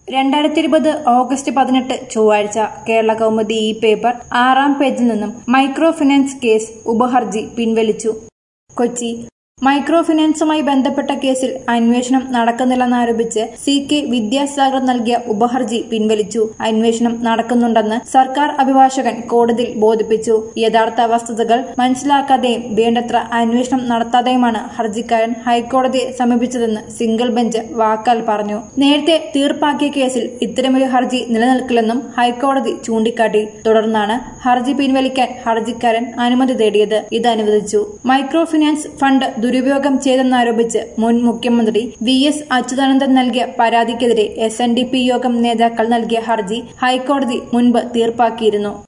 രണ്ടായിരത്തി ഇരുപത് ഓഗസ്റ്റ് പതിനെട്ട് ചൊവ്വാഴ്ച കേരള കൗമുദി ഈ പേപ്പർ ആറാം പേജിൽ നിന്നും മൈക്രോ ഫിനാൻസ് കേസ് ഉപഹർജി പിൻവലിച്ചു കൊച്ചി മൈക്രോ ഫിനാൻസുമായി ബന്ധപ്പെട്ട കേസിൽ അന്വേഷണം നടക്കുന്നില്ലെന്നാരോപിച്ച് സി കെ വിദ്യാസാഗർ നൽകിയ ഉപഹർജി പിൻവലിച്ചു അന്വേഷണം നടക്കുന്നുണ്ടെന്ന് സർക്കാർ അഭിഭാഷകൻ കോടതിയിൽ ബോധിപ്പിച്ചു യഥാർത്ഥ വസ്തുതകൾ മനസ്സിലാക്കാതെയും വേണ്ടത്ര അന്വേഷണം നടത്താതെയുമാണ് ഹർജിക്കാരൻ ഹൈക്കോടതിയെ സമീപിച്ചതെന്ന് സിംഗിൾ ബെഞ്ച് വാക്കാൽ പറഞ്ഞു നേരത്തെ തീർപ്പാക്കിയ കേസിൽ ഇത്തരമൊരു ഹർജി നിലനിൽക്കില്ലെന്നും ഹൈക്കോടതി ചൂണ്ടിക്കാട്ടി തുടർന്നാണ് ഹർജി പിൻവലിക്കാൻ ഹർജിക്കാരൻ അനുമതി തേടിയത് ഇത് അനുവദിച്ചു മൈക്രോ ഫിനാൻസ് ഫണ്ട് ദുരുപയോഗം ചെയ്തെന്നാരോപിച്ച് മുൻ മുഖ്യമന്ത്രി വി എസ് അച്യുതാനന്ദൻ നൽകിയ പരാതിക്കെതിരെ S N D P Yogam നേതാക്കൾ നൽകിയ ഹർജി ഹൈക്കോടതി മുൻപ് തീർപ്പാക്കിയിരുന്നു